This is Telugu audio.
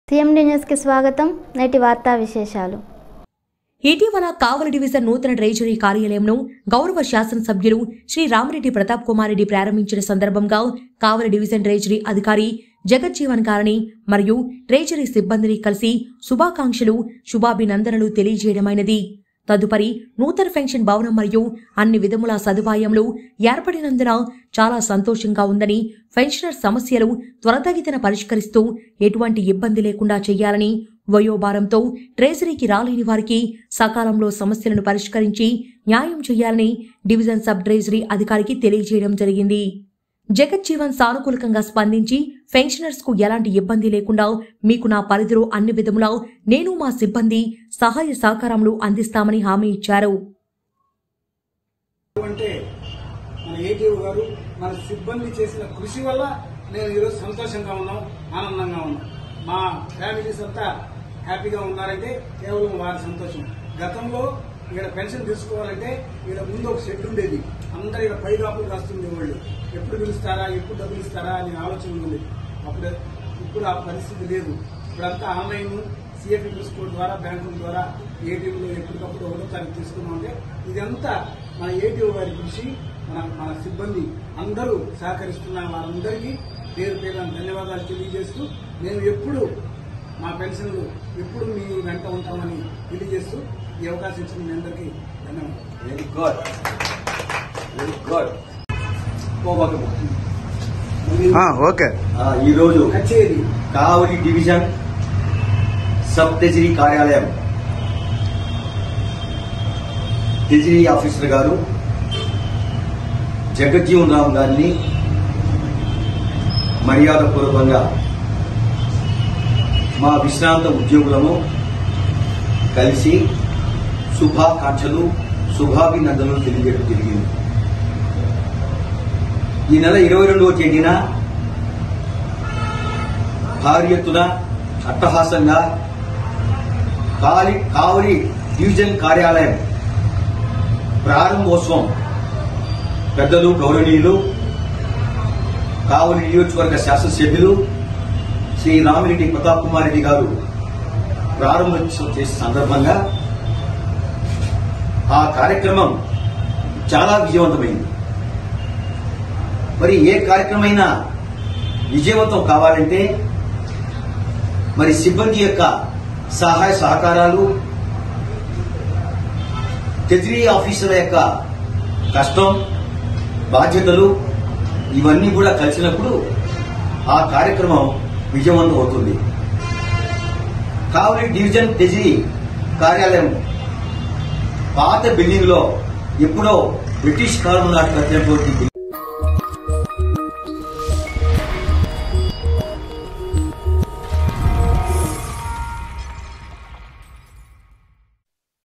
సిఎండి న్యూస్కి స్వాగతం నేటి వార్తా విశేషాలు ఇటీవల కావలి డివిజన్ నూతన ట్రెజరీ కార్యాలయంను గౌరవ శాసనసభ్యులు శ్రీ రామిరెడ్డి ప్రతాప్ కుమార్ రెడ్డి ప్రారంభించిన సందర్భంగా కావలి డివిజన్ ట్రెజరీ అధికారి జగజ్జీవన్ కారణి మరియు ట్రెజరీ సిబ్బందిని కలిసి శుభాకాంక్షలు శుభాభినందనలు తెలియజేయడమైనది తదుపరి నూతన పెన్షన్ భవనం మరియు అన్ని విధముల సదుపాయములు ఏర్పడినందున చాలా సంతోషంగా ఉందని పెన్షనర్ సమస్యలు త్వరతగితన పరిష్కరిస్తూ ఎటువంటి ఇబ్బంది లేకుండా చేయాలని వయోభారంతో ట్రెజరీకి రాలేని వారికి సకాలంలో సమస్యలను పరిష్కరించి న్యాయం చేయాలని డివిజన్ సబ్ ట్రెజరీ అధికారికి తెలియజేయడం జరిగింది జగజ్జీవన్ సానుకూలంగా స్పందించి పెన్షనర్స్ కు ఎలాంటి ఇబ్బంది లేకుండా మీకు నా పరిధిలో అన్ని విధములా నేను మా సిబ్బంది సహాయ సహకారములు అందిస్తామని హామీ ఇచ్చారు అంటే మన ఏటీఓ గారు మన సిబ్బంది చేసిన కృషి వల్ల నేను ఈరోజు సంతోషంగా ఉన్నాం ఆనందంగా ఉన్నాం మా ఫ్యామిలీస్ అంతా హ్యాపీగా ఉన్నారంటే కేవలం వారి సంతోషం గతంలో ఇక్కడ పెన్షన్ తీసుకోవాలంటే ఇక్కడ ముందు ఒక షెడ్ ఉండేది అందరు ఇక్కడ పైదాపులు రాస్తుంది వాళ్ళు ఎప్పుడు పిలుస్తారా ఎప్పుడు డబ్బులు ఇస్తారా అనే ఆలోచన ఉంది అప్పుడు ఇప్పుడు ఆ పరిస్థితి లేదు ఇప్పుడంతా ఆన్లైన్ సిఎఫ్ఈ స్కూల్ ద్వారా బ్యాంకుల ద్వారా ఏటీఎంలో ఎప్పటికప్పుడు ఒకటో తారీఖు తీసుకున్నాం అంటే ఇదంతా మన ఏటీఓ గారి కృషి మన మన సిబ్బంది అందరూ సహకరిస్తున్న వారందరికీ పేరు పేరు ధన్యవాదాలు తెలియజేస్తూ మేము ఎప్పుడు మా పెన్షన్లు ఎప్పుడు మీ వెంట ఉంటామని తెలియజేస్తూ ఈ అవకాశం ఇచ్చిన మీ అందరికీ ధన్యవాదాలు very good very good okay ఈ రోజు కచేరి కావలి డివిజన్ సబ్ ట్రెజరీ కార్యాలయం ట్రెజరీ ఆఫీసర్ గారు జగజ్జీవన్ రామ్ గారిని మర్యాదపూర్వకంగా మా విశ్రాంత ఉద్యోగులను కలిసి శుభాకాంక్షలు శుభాభినందనలు తెలియజేయడం జరిగింది ఈ నెల ఇరవై రెండవ తేదీన భారీ ఎత్తున అట్టహాసంగా కాలి కావలి డివిజన్ కార్యాలయం ప్రారంభోత్సవం పెద్దలు గౌరవనీయులు కావలి నియోజకవర్గ శాసనసభ్యులు శ్రీ రామిరెడ్డి ప్రతాప్ కుమార్ రెడ్డి గారు ప్రారంభోత్సవం చేసే సందర్భంగా ఆ కార్యక్రమం చాలా విజయవంతమైంది మరి ఏ కార్యక్రమైనా విజయవంతం కావాలంటే మరి సిబ్బంది యొక్క సహాయ సహకారాలు ట్రెజరీ ఆఫీసర్ యొక్క కష్టం బాధ్యతలు ఇవన్నీ కూడా కలిసినప్పుడు ఆ కార్యక్రమం విజయవంతం అవుతుంది కావలి డివిజన్ ట్రెజరీ కార్యాలయం పాత బిల్డింగ్ లో ఎప్పుడో బ్రిటిష్ కాలం నాటి కట్టినటువంటి